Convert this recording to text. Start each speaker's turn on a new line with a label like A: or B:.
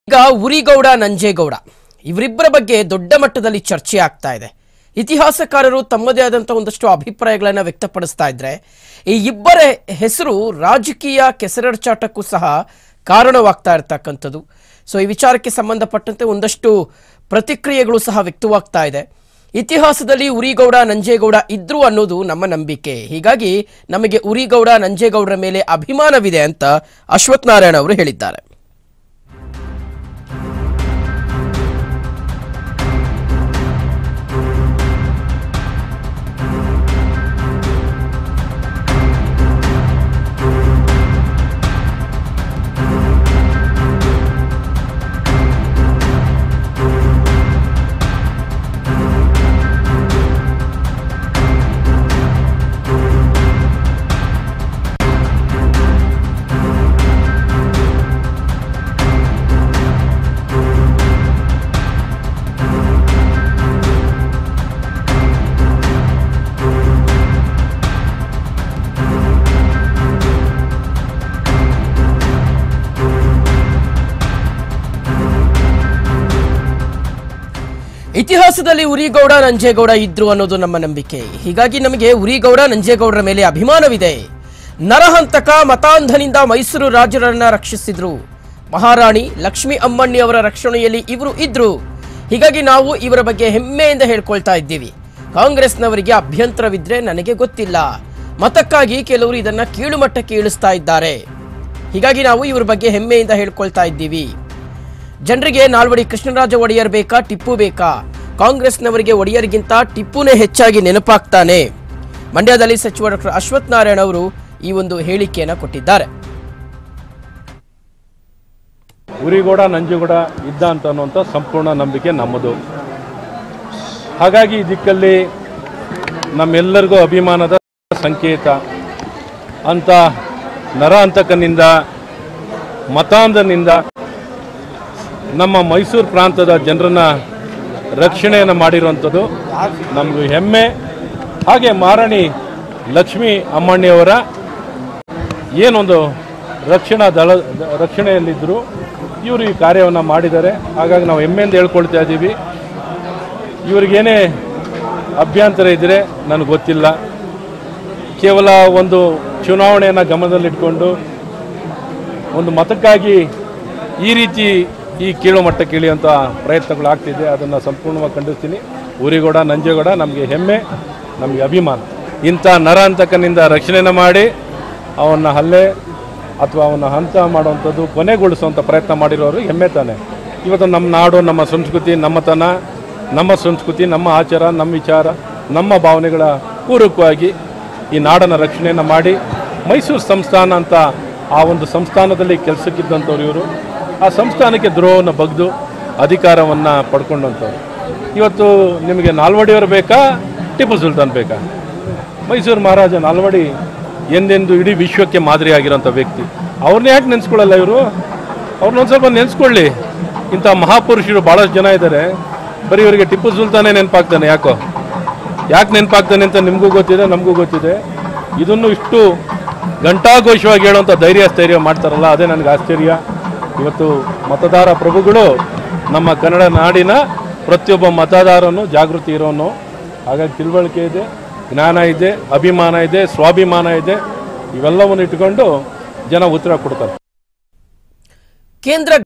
A: ಈಗ ಉರಿಗೌಡ ನಂಜೇಗೌಡ ಇವರಿಬ್ಬರ ಬಗ್ಗೆ ದೊಡ್ಡ ಮಟ್ಟದಲ್ಲಿ ಚರ್ಚೆ ಆಗ್ತಾ ಇದೆ ಇತಿಹಾಸಕಾರರು ತಮ್ಮದೇ ಆದಂಥ ಒಂದಷ್ಟು ಅಭಿಪ್ರಾಯಗಳನ್ನು ವ್ಯಕ್ತಪಡಿಸ್ತಾ ಇದ್ರೆ ಈ ಇಬ್ಬರ ಹೆಸರು ರಾಜಕೀಯ ಕೆಸರಚಾಟಕ್ಕೂ ಸಹ ಕಾರಣವಾಗ್ತಾ ಇರ್ತಕ್ಕಂಥದ್ದು ಸೊ ಈ ವಿಚಾರಕ್ಕೆ ಸಂಬಂಧಪಟ್ಟಂತೆ ಒಂದಷ್ಟು ಪ್ರತಿಕ್ರಿಯೆಗಳು ಸಹ ವ್ಯಕ್ತವಾಗ್ತಾ ಇದೆ ಇತಿಹಾಸದಲ್ಲಿ ಉರಿಗೌಡ ನಂಜೇಗೌಡ ಇದ್ರು ಅನ್ನೋದು ನಮ್ಮ ನಂಬಿಕೆ ಹೀಗಾಗಿ ನಮಗೆ ಉರಿಗೌಡ ನಂಜೇಗೌಡರ ಮೇಲೆ ಅಭಿಮಾನವಿದೆ ಅಂತ ಅಶ್ವಥ್ ನಾರಾಯಣ ಅವರು ಹೇಳಿದ್ದಾರೆ ಇತಿಹಾಸದಲ್ಲಿ ಉರಿಗೌಡ ನಂಜೇಗೌಡ ಇದ್ರು ಅನ್ನೋದು ನಮ್ಮ ನಂಬಿಕೆ ಹೀಗಾಗಿ ನಮಗೆ ಉರಿಗೌಡ ನಂಜೇಗೌಡರ ಮೇಲೆ ಅಭಿಮಾನವಿದೆ ನರಹಂತಕ ಮತಾಂಧನಿಂದ ಮೈಸೂರು ರಾಜರನ್ನ ರಕ್ಷಿಸಿದ್ರು ಮಹಾರಾಣಿ ಲಕ್ಷ್ಮಿ ಅಮ್ಮಣ್ಣಿ ಅವರ ರಕ್ಷಣೆಯಲ್ಲಿ ಇವರು ಇದ್ರು ಹೀಗಾಗಿ ನಾವು ಇವರ ಬಗ್ಗೆ ಹೆಮ್ಮೆಯಿಂದ ಹೇಳ್ಕೊಳ್ತಾ ಇದ್ದೀವಿ ಕಾಂಗ್ರೆಸ್ನವರಿಗೆ ಅಭ್ಯಂತರವಿದ್ರೆ ನನಗೆ ಗೊತ್ತಿಲ್ಲ ಮತಕ್ಕಾಗಿ ಕೆಲವರು ಇದನ್ನ ಕೀಳು ಮಟ್ಟಕ್ಕೆ ಇಳಿಸ್ತಾ ಇದ್ದಾರೆ ಹೀಗಾಗಿ ನಾವು ಇವ್ರ ಬಗ್ಗೆ ಹೆಮ್ಮೆಯಿಂದ ಹೇಳ್ಕೊಳ್ತಾ ಇದ್ದೀವಿ ಜನರಿಗೆ ನಾಲ್ವಡಿ ಕೃಷ್ಣರಾಜ ಒಡೆಯರ್ ಬೇಕಾ ಟಿಪ್ಪು ಬೇಕಾ ಕಾಂಗ್ರೆಸ್ನವರಿಗೆ ಒಡೆಯರ್ಗಿಂತ ಟಿಪ್ಪುನೇ ಹೆಚ್ಚಾಗಿ ನೆನಪಾಗ್ತಾನೆ ಮಂಡ್ಯದಲ್ಲಿ ಸಚಿವ ಡಾಕ್ಟರ್ ಅಶ್ವಥ್ ನಾರಾಯಣ ಅವರು ಈ ಒಂದು ಹೇಳಿಕೆಯನ್ನು ಕೊಟ್ಟಿದ್ದಾರೆ
B: ಉರಿಗೌಡ ನಂಜುಗೌಡ ಇದ್ದ ಅಂತ ಅನ್ನುವಂಥ ಸಂಪೂರ್ಣ ನಂಬಿಕೆ ನಮ್ಮದು ಹಾಗಾಗಿ ಈ ದಿಕ್ಕಲ್ಲಿ ನಮ್ಮೆಲ್ಲರಿಗೂ ಅಭಿಮಾನದ ಸಂಕೇತ ಅಂತ ನರ ಅಂತಕನಿಂದ ಮತಾಂಧನಿಂದ ನಮ್ಮ ಮೈಸೂರು ಪ್ರಾಂತದ ಜನರನ್ನ ರಕ್ಷಣೆಯನ್ನು ಮಾಡಿರುವಂಥದ್ದು ನಮಗೂ ಹೆಮ್ಮೆ ಹಾಗೆ ಮಾರಾಣಿ ಲಕ್ಷ್ಮೀ ಅಮ್ಮಣ್ಣಿಯವರ ಏನೊಂದು ರಕ್ಷಣಾ ದಳ ರಕ್ಷಣೆಯಲ್ಲಿದ್ದರು ಇವರು ಈ ಕಾರ್ಯವನ್ನು ಮಾಡಿದ್ದಾರೆ ಹಾಗಾಗಿ ನಾವು ಹೆಮ್ಮೆಯಿಂದ ಹೇಳ್ಕೊಳ್ತಾ ಇದ್ದೀವಿ ಇವ್ರಿಗೇನೇ ಅಭ್ಯಂತರ ಇದ್ದರೆ ನನಗೆ ಗೊತ್ತಿಲ್ಲ ಕೇವಲ ಒಂದು ಚುನಾವಣೆಯನ್ನು ಗಮನದಲ್ಲಿಟ್ಕೊಂಡು ಒಂದು ಮತಕ್ಕಾಗಿ ಈ ರೀತಿ ಈ ಕೀಳು ಮಟ್ಟಕ್ಕೆ ಇಳಿಯುವಂಥ ಪ್ರಯತ್ನಗಳು ಆಗ್ತಿದೆ ಅದನ್ನು ಸಂಪೂರ್ಣವಾಗಿ ಖಂಡಿಸ್ತೀನಿ ಊರಿಗೌಡ ನಂಜೇಗೌಡ ನಮಗೆ ಹೆಮ್ಮೆ ನಮಗೆ ಅಭಿಮಾನ ಇಂಥ ನರ ಅಂತಕನಿಂದ ರಕ್ಷಣೆನ ಮಾಡಿ ಅವನ್ನ ಹಲ್ಲೆ ಅಥವಾ ಅವನ್ನ ಹಂತ ಮಾಡುವಂಥದ್ದು ಕೊನೆಗೊಳಿಸುವಂಥ ಪ್ರಯತ್ನ ಮಾಡಿರೋರು ಹೆಮ್ಮೆ ತಾನೆ ಇವತ್ತು ನಮ್ಮ ನಾಡು ನಮ್ಮ ಸಂಸ್ಕೃತಿ ನಮ್ಮತನ ನಮ್ಮ ಸಂಸ್ಕೃತಿ ನಮ್ಮ ಆಚಾರ ನಮ್ಮ ವಿಚಾರ ನಮ್ಮ ಭಾವನೆಗಳ ಪೂರಕವಾಗಿ ಈ ನಾಡನ ರಕ್ಷಣೆಯನ್ನು ಮಾಡಿ ಮೈಸೂರು ಸಂಸ್ಥಾನ ಅಂತ ಆ ಒಂದು ಸಂಸ್ಥಾನದಲ್ಲಿ ಕೆಲಸಕ್ಕಿದ್ದಂಥವ್ರು ಇವರು ಆ ಸಂಸ್ಥಾನಕ್ಕೆ ದ್ರೋಹವನ್ನು ಬಗ್ದು ಅಧಿಕಾರವನ್ನು ಪಡ್ಕೊಂಡಂಥವ್ರು ಇವತ್ತು ನಿಮಗೆ ನಾಲ್ವಡಿಯವರು ಬೇಕಾ ಟಿಪ್ಪು ಸುಲ್ತಾನ್ ಬೇಕಾ ಮೈಸೂರು ಮಹಾರಾಜ ನಾಲ್ವಡಿ ಎಂದೆಂದು ಇಡೀ ವಿಶ್ವಕ್ಕೆ ಮಾದರಿಯಾಗಿರೋಂಥ ವ್ಯಕ್ತಿ ಅವ್ರನ್ನ ಯಾಕೆ ನೆನೆಸ್ಕೊಳ್ಳಲ್ಲ ಇವರು ಅವ್ರನ್ನೊಂದು ಸ್ವಲ್ಪ ನೆನೆಸ್ಕೊಳ್ಳಿ ಇಂಥ ಮಹಾಪುರುಷರು ಭಾಳಷ್ಟು ಜನ ಇದ್ದಾರೆ ಬರೀ ಇವರಿಗೆ ಟಿಪ್ಪು ಸುಲ್ತಾನೇ ನೆನಪಾಗ್ತಾನೆ ಯಾಕೋ ಯಾಕೆ ನೆನಪಾಗ್ತಾನೆ ಅಂತ ನಿಮಗೂ ಗೊತ್ತಿದೆ ನಮಗೂ ಗೊತ್ತಿದೆ ಇದನ್ನು ಇಷ್ಟು ಘಂಟಾಘೋಷವಾಗಿ ಹೇಳುವಂಥ ಧೈರ್ಯ ಸ್ಥೈರ್ಯ ಮಾಡ್ತಾರಲ್ಲ ಅದೇ ನನಗೆ ಆಶ್ಚರ್ಯ ಇವತ್ತು ಮತದಾರ ಪ್ರಭುಗಳು ನಮ್ಮ ಕನ್ನಡ ನಾಡಿನ ಪ್ರತಿಯೊಬ್ಬ ಮತದಾರನು ಜಾಗೃತಿ ಇರೋನು ಹಾಗಾಗಿ ತಿಳುವಳಿಕೆ ಇದೆ ಜ್ಞಾನ ಇದೆ ಅಭಿಮಾನ ಇದೆ ಸ್ವಾಭಿಮಾನ ಇದೆ ಇವೆಲ್ಲವನ್ನು ಇಟ್ಕೊಂಡು ಜನ ಉತ್ತರ ಕೊಡ್ತಾರೆ
A: ಕೇಂದ್ರ